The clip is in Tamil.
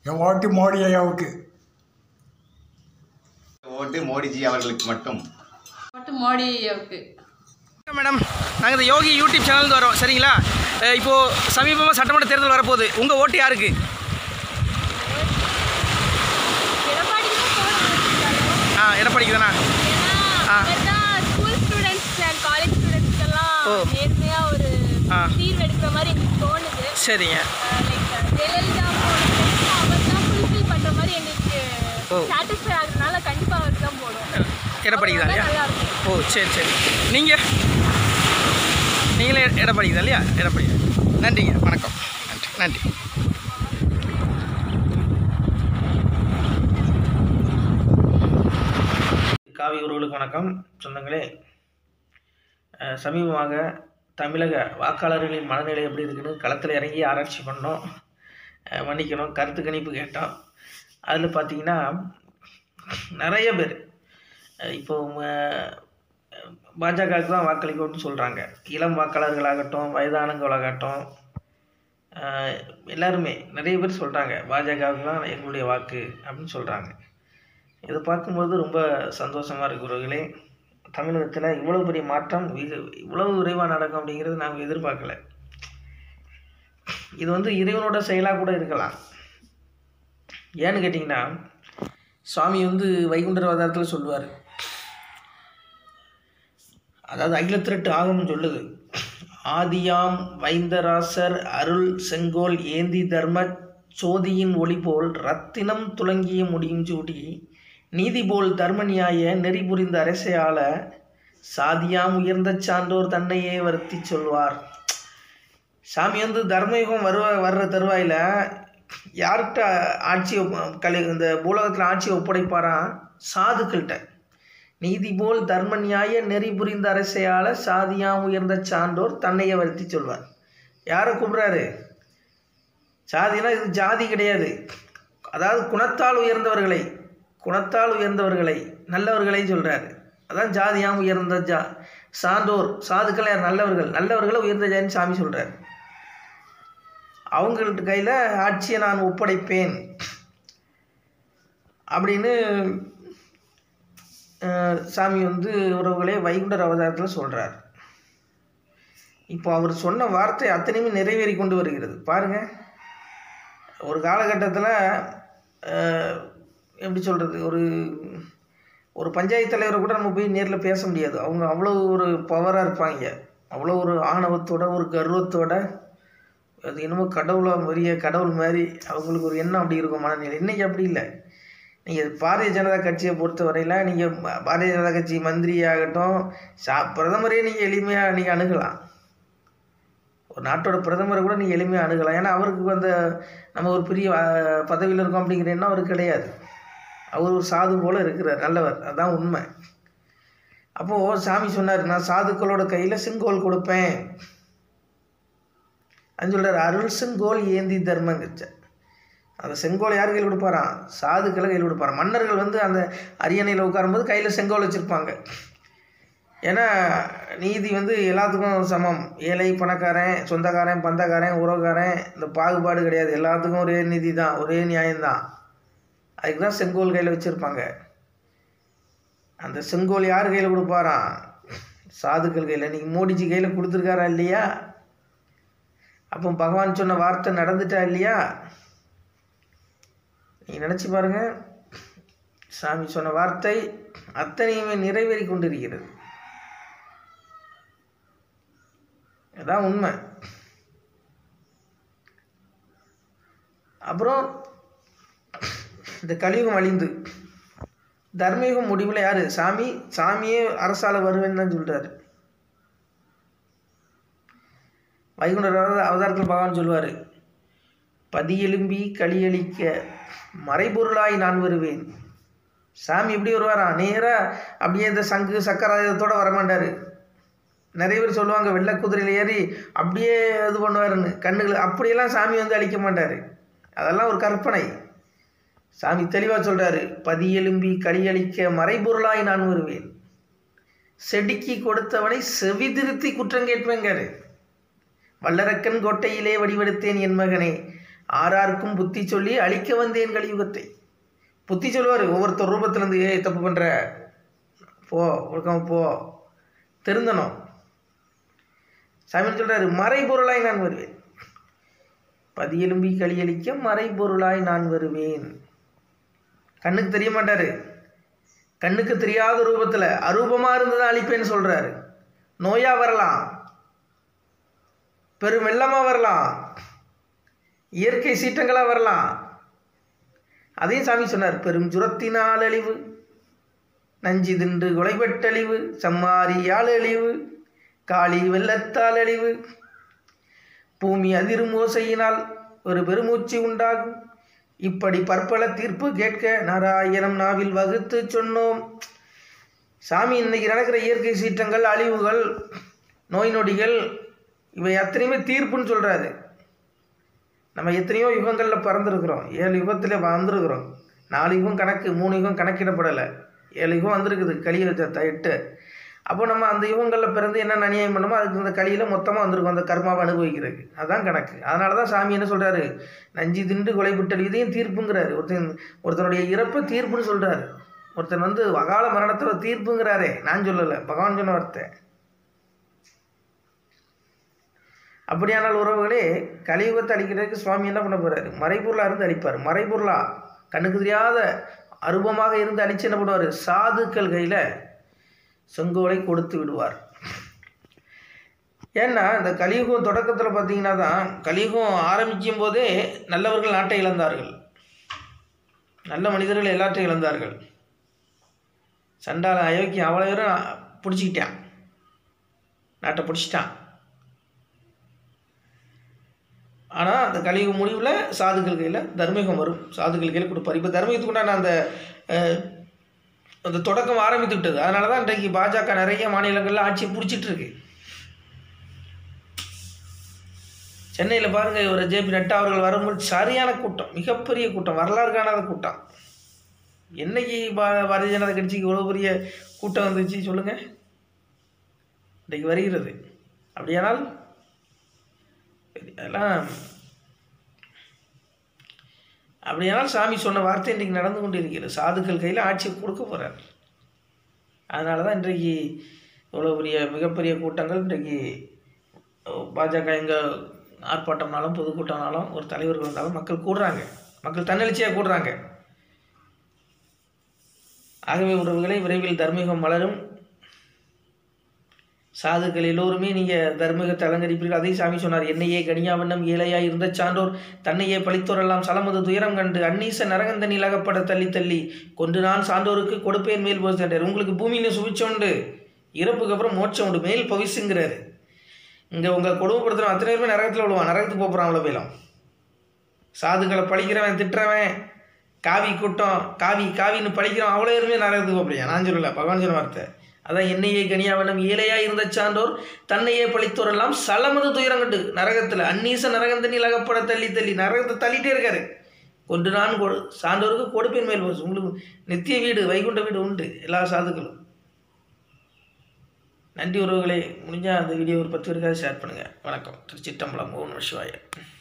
என் ஓட்டு மோடி ஐயாவுக்கு ஓட்டு மோடிஜி அவர்களுக்கு மட்டும் மட்டும் மோடி ஐயாவுக்கு மேடம் நாங்கள் இந்த யோகி யூடியூப் சேனல் வரோம் சரிங்களா அஹ் இப்போ சமீபமாக சட்டமன்ற தேர்தல் வரப்போகுது உங்கள் ஓட்டு யாருக்கு எடப்பாடிக்கு தான் போடணும் ஆ எடப்பாடிக்கு தானே ஆ. ஏன்னா ஸ்கூல் ஸ்டூடெண்ட்ஸ் அண்ட் காலேஜ் ஸ்டூடெண்ட்ஸ்க்கெல்லாம் ஓ. நேர்மையாக ஒரு ஆ. தீர்வு எடுக்கிற மாதிரி எங்களுக்கு தோணுது சரிங்க லைக் ஜெயலலிதா அவர் தான் ஃபுல்ஃபில் பண்ணுற மாதிரி எங்களுக்கு ஓ. சாட்டிஸ்ஃபை ஆகுறதுனால கண்டிப்பாக அவருக்கு தான் போடுவோம் எடப்பாடிக்கு தான் அவர் இல்லையா நல்லா இருக்கும் ஓ சரி சரி நீங்கள் நீங்களே எடப்பாடிக்கு தான் இல்லையா எடப்பாடி நன்றிங்க வணக்கம் நன்றி நன்றி காவி உறவுகளுக்கு வணக்கம் சொந்தங்களே அஹ், சமீபமாக தமிழக வாக்காளர்களின் மனநிலை எப்படி இருக்குன்னு களத்தில் இறங்கி ஆராய்ச்சி பண்ணோம் அஹ், மன்னிக்கணும் கருத்து கணிப்பு கேட்டோம் அதில் பார்த்தீங்கன்னா நிறைய பேர் அஹ், இப்போ ம- பாஜகவுக்கு தான் வாக்களிக்கணும்னு சொல்கிறாங்க இளம் வாக்காளர்களாகட்டும் வயதானவங்களாகட்டும் ஆஹ் எல்லாருமே நிறைய பேர் சொல்கிறாங்க பாஜகவுக்கு தான் எங்களுடைய வாக்கு அப்படின்னு சொல்கிறாங்க இதை பார்க்கும்போது ரொம்ப சந்தோஷமாக இருக்கிறவர்களே தமிழகத்தில் இவ்வளோ பெரிய மாற்றம் இது இவ்வளவு விரைவாக நடக்கும் அப்படிங்கிறது நாங்கள் எதிர்பார்க்கல இது வந்து இறைவனோட செயலாக கூட இருக்கலாம் ஏன்னு கேட்டிங்கன்னா சுவாமி வந்து வைகுண்டர் அவதாரத்தில் சொல்லுவார் அதாவது அகிலத்திரட்டு ஆகம்னு சொல்லுது ஆதியாம் வைந்தராசர் அருள் செங்கோல் ஏந்தி தர்ம சோதியின் ஒளி போல் ரத்தினம் துலங்கிய முடியும் சூடி நீதி போல் தர்ம நியாய நெறி புரிந்த அரசையாள சாதியாம் உயர்ந்த சான்றோர் தன்னையே வருத்தி சொல்வார் சாமி வந்து தர்மயுகம் வருவ வர்ற தருவாயில் யார்கிட்ட ஆட்சி ஒப்ப- கலை இந்த பூலகத்தில் ஆட்சி ஒப்படைப்பாராம் சாதுக்கள்கிட்ட நீதி போல் தர்ம நியாய நெறி புரிந்த அரசையால சாதியாம் உயர்ந்த சான்றோர் தன்னையே வருத்தி சொல்வார் யாரை கூப்பிடுறாரு சாதினா இது ஜாதி கிடையாது அதாவது குணத்தால் உயர்ந்தவர்களை குணத்தால் உயர்ந்தவர்களை நல்லவர்களை சொல்றாரு அதான் ஜாதியாம் உயர்ந்த ஜா சான்றோர் சாதுக்கள் யார் நல்லவர்கள் நல்லவர்களை உயர்ந்த ஜாதின்னு சாமி சொல்றாரு அவங்கள்ட்ட கையில் ஆட்சியை நான் ஒப்படைப்பேன் அப்படின்னு அஹ், சாமி வந்து உறவுகளே வைகுண்டர் அவதாரத்தில் சொல்கிறார் இப்போ அவர் சொன்ன வார்த்தை அத்தனையுமே நிறைவேறி கொண்டு வருகிறது பாருங்க ஒரு காலகட்டத்தில் எப்படி சொல்கிறது ஒரு ஒரு பஞ்சாயத்து தலைவரை கூட நம்ம போய் நேரில் பேச முடியாது அவங்க அவ்வளோ ஒரு பவராக இருப்பாங்க அவ்வளோ ஒரு ஆணவத்தோட ஒரு கர்வத்தோட அது என்னமோ கடவுளா பெரிய கடவுள் மாதிரி அவங்களுக்கு ஒரு எண்ணம் அப்படி இருக்கும் மனநிலை இன்னைக்கு அப்படி இல்லை நீங்கள் பாரதிய ஜனதா கட்சியை பொறுத்த வரையில் நீங்கள் பாரதிய ஜனதா கட்சி மந்திரி ஆகட்டும் சா பிரதமரே நீங்கள் எளிமையாக நீங்கள் அணுகலாம் ஒரு நாட்டோட பிரதமரை கூட நீங்கள் எளிமையாக அணுகலாம் ஏன்னா அவருக்கு வந்து நம்ம ஒரு பெரிய பதவியில் இருக்கோம் அப்படிங்கிற எண்ணம் அவருக்கு கிடையாது அவர் ஒரு சாது போல் இருக்கிறார் நல்லவர் அதுதான் உண்மை அப்போது சாமி சொன்னார் நான் சாதுக்களோட கையில் செங்கோல் கொடுப்பேன் அது சொல்கிறார் அருள் செங்கோல் ஏந்தி தர்மங்கச்ச அந்த செங்கோல் யார் கையில் கொடுப்பாராம் சாதுக்களை கையில் கொடுப்பாராம் மன்னர்கள் வந்து அந்த அரியணையில் உட்காரும்போது கையில் செங்கோல் வச்சுருப்பாங்க ஏன்னா நீதி வந்து எல்லாத்துக்கும் சமம் ஏழை பணக்காரன் சொந்தக்காரன் பந்தக்காரன் உறவுக்காரன் இந்த பாகுபாடு கிடையாது எல்லாத்துக்கும் ஒரே நீதி தான் ஒரே நியாயம்தான் அதுக்கு தான் செங்கோல் கையில் வச்சுருப்பாங்க அந்த செங்கோல் யார் கையில் கொடுப்பாராம் சாதுக்கள் கையில் இன்னைக்கு மோடிஜி கையில் கொடுத்துருக்காரா இல்லையா அப்போ பகவான் சொன்ன வார்த்தை நடந்துட்டா இல்லையா நீங்கள் நினச்சி பாருங்க சாமி சொன்ன வார்த்தை அத்தனையுமே நிறைவேறி கொண்டிருக்கிறது அதான் உண்மை அப்புறம் இந்த கலியுகம் அழிந்து தர்மயுகம் முடிவில் யார் சாமி சாமியே அரசால வருவேன்னு தான் சொல்கிறாரு வைகுண்டர் அவதார- அவதாரத்தில் பகவான் சொல்லுவார் பதியெலும்பி களியளிக்க மறைபொருளாய் நான் வருவேன் சாமி எப்படி வருவாரா நேராக அப்படியே இந்த சங்கு சக்கராயுதத்தோட வரமாட்டார் நிறைய பேர் சொல்லுவாங்க வெள்ளை குதிரையில் ஏறி அப்படியே இது பண்ணுவாருன்னு கண்ணுகள் அப்படியெல்லாம் சாமி வந்து அழிக்க மாட்டார் அதெல்லாம் ஒரு கற்பனை சாமி தெளிவாக சொல்கிறாரு பதியெலும்பி களியளிக்க மறைபொருளாய் நான் வருவேன் செடிக்கு கொடுத்தவனை செவிதிருத்தி குற்றம் கேட்பேங்காரு வல்லரக்கன் கோட்டையிலே வடிவெடுத்தேன் என் மகனே ஆறாருக்கும் புத்தி சொல்லி அழிக்க வந்தேன் கலியுகத்தை புத்தி சொல்லுவார் ஒவ்வொருத்தர் ரூபத்திலேருந்து ஏய் தப்பு பண்ணுற போ ஒழுக்கமா போ திருந்தணும் சாமி சொல்கிறாரு மறைபொருளாய் நான் வருவேன் பதியெலும்பி களியளிக்க மறைபொருளாய் நான் வருவேன் கண்ணுக்கு தெரிய மாட்டாரு கண்ணுக்கு தெரியாத ரூபத்தில் அரூபமாக இருந்ததை அழிப்பேன்னு சொல்கிறாரு நோயாக வரலாம் பெரும் வெள்ளமாக வரலாம் இயற்கை சீற்றங்களாக வரலாம் அதையும் சாமி சொன்னார் பெரும் ஜுரத்தினால் அழிவு நஞ்சி தின்று கொலைபெட்டழிவு சம்மாரியால் அழிவு காளி வெள்ளத்தால் அழிவு பூமி அதிரும் ஓசையினால் ஒரு பெருமூச்சு உண்டாகும் இப்படி பற்பல தீர்ப்பு கேட்க நாராயணம் நாவில் வகுத்து சொன்னோம் சாமி இன்னைக்கு நடக்கிற இயற்கை சீற்றங்கள் அழிவுகள் நோய் நொடிகள் இவை அத்தனையுமே தீர்ப்புன்னு சொல்கிறாரு நம்ம எத்தனையோ யுகங்களில் பிறந்திருக்கிறோம் ஏழு யுகத்தில் வந்திருக்கிறோம் நாலு யுகம் கணக்கு மூணு யுகம் கணக்கிடப்படலை ஏழு யுகம் வந்திருக்குது கலியுகத்தை எட்டு அப்போ நம்ம அந்த யுகங்களில் பிறந்து என்ன அநியாயம் பண்ணமோ அதுக்கு இந்த கலியில் மொத்தமாக வந்திருக்கும் அந்த கர்மாவை அனுபவிக்கிறதுக்கு அதான் கணக்கு அதனால தான் சாமி என்ன சொல்கிறாரு நஞ்சி திண்டு கொலைபுட்டல் இதையும் தீர்ப்புங்கிறாரு ஒருத்தன் ஒருத்தனுடைய இறப்பை தீர்ப்புன்னு சொல்கிறாரு ஒருத்தன் வந்து அகால மரணத்தில் தீர்ப்புங்கிறாரே நான் சொல்லலை பகவான் சொன்ன வார்த்தை அப்படியானால் உறவுகளே கலியுகத்தை அழிக்கிறதுக்கு சுவாமி என்ன பண்ண போறாரு மறைபொருளாக இருந்து அழிப்பார் மறைபொருளா கண்ணுக்கு தெரியாத அருபமாக இருந்து அழிச்சு என்ன பண்ணுவார் சாதுக்கள் கையில் செங்கோலை கொடுத்து விடுவார் ஏன்னா இந்த கலியுகம் தொடக்கத்தில் பார்த்தீங்கன்னா தான் கலியுகம் ஆரம்பிக்கும் போதே நல்லவர்கள் நாட்டை இழந்தார்கள் நல்ல மனிதர்கள் எல்லாத்தையும் இழந்தார்கள் சண்டால அயோக்கியம் அவ்வளோ பேரும் பிடிச்சிக்கிட்டான் நாட்டை பிடிச்சிட்டான் ஆனால் அந்த கலியுக முடிவில் சாதுக்கள் கையில் தர்மயுகம் வரும் சாதுக்கள் கையில் கொடுப்பார் இப்போ தர்மயுகத்துக்கு உண்டான அந்த அஹ், அந்த தொடக்கம் ஆரம்பித்து விட்டது அதனால தான் இன்றைக்கு பாஜக நிறைய மாநிலங்களில் ஆட்சியை பிடிச்சிட்டு இருக்கு சென்னையில் பாருங்கள் இவர் ஜேபி நட்டா அவர்கள் வரும்போது சரியான கூட்டம் மிகப்பெரிய கூட்டம் வரலாறு காணாத கூட்டம் என்னைக்கு பா பாரதிய ஜனதா கட்சிக்கு இவ்வளோ பெரிய கூட்டம் வந்துச்சு சொல்லுங்கள் இன்றைக்கு வருகிறது அப்படியானால் அதெல்லாம் அப்படியானால் சாமி சொன்ன வார்த்தை இன்றைக்கு நடந்து கொண்டு இருக்கிறது சாதுக்கள் கையில் ஆட்சி கொடுக்க போகிறார் அதனால தான் இன்றைக்கு இவ்வளோ பெரிய மிகப்பெரிய கூட்டங்கள் இன்றைக்கு பாஜக எங்கே ஆர்ப்பாட்டம்னாலும் பொதுக்கூட்டம்னாலும் ஒரு தலைவர்கள் வந்தாலும் மக்கள் கூடுறாங்க மக்கள் தன்னெழுச்சியாக கூடுறாங்க ஆகவே உறவுகளை விரைவில் தர்மீகம் மலரும் சாதுக்கள் எல்லோருமே நீங்கள் தர்மீகத்தை அலங்கரிப்பீர்கள் அதை சாமி சொன்னார் என்னையே கனியாவண்ணம் ஏழையாய் இருந்த சான்றோர் தன்னையே பழித்தோரெல்லாம் சலமது துயரம் கண்டு அன்னீச நரகந்தனில் அகப்பட தள்ளி தள்ளி கொண்டு நான் சான்றோருக்கு கொடுப்பேன் மேல் போசிட்டார் உங்களுக்கு பூமியில சுவிச்சோண்டு இறப்புக்கு அப்புறம் மோட்சம் உண்டு மேல் பவிசுங்கிறாரு இங்கே உங்கள் கொடுமைப்படுத்துகிறவன் அத்தனை பேருமே நரகத்தில் விழுவான் நரகத்துக்கு போகிறான் அவ்வளோ போயிலும் சாதுக்களை பழிக்கிறவன் திட்டுறவன் காவி கூட்டம் காவி காவின்னு பழிக்கிறவன் அவ்வளோ பேருமே நரகத்துக்கு போகப்படியா நான் சொல்லலை பகவான் சொன்ன வார்த்தை அதான் என்னையே கனியாவனம் ஏழையாக இருந்த சான்றோர் தன்னையே பழித்தோரெல்லாம் சலமது துயரம் கண்டு நரகத்தில் அந்நீச நரகந்தனில் அகப்பட தள்ளி தள்ளி நரகத்தை தள்ளிட்டே இருக்காரு கொண்டு நான் கொடு சான்றோருக்கு கொடுப்பேன் மேல் போச்சு உங்களுக்கு நித்திய வீடு வைகுண்ட வீடு உண்டு எல்லா சாதுக்களும் நன்றி உறவுகளே முடிஞ்சால் அந்த வீடியோ ஒரு பத்து பேருக்காக ஷேர் பண்ணுங்கள் வணக்கம் திருச்சிட்டம்பலம் ஓம் நம சிவாய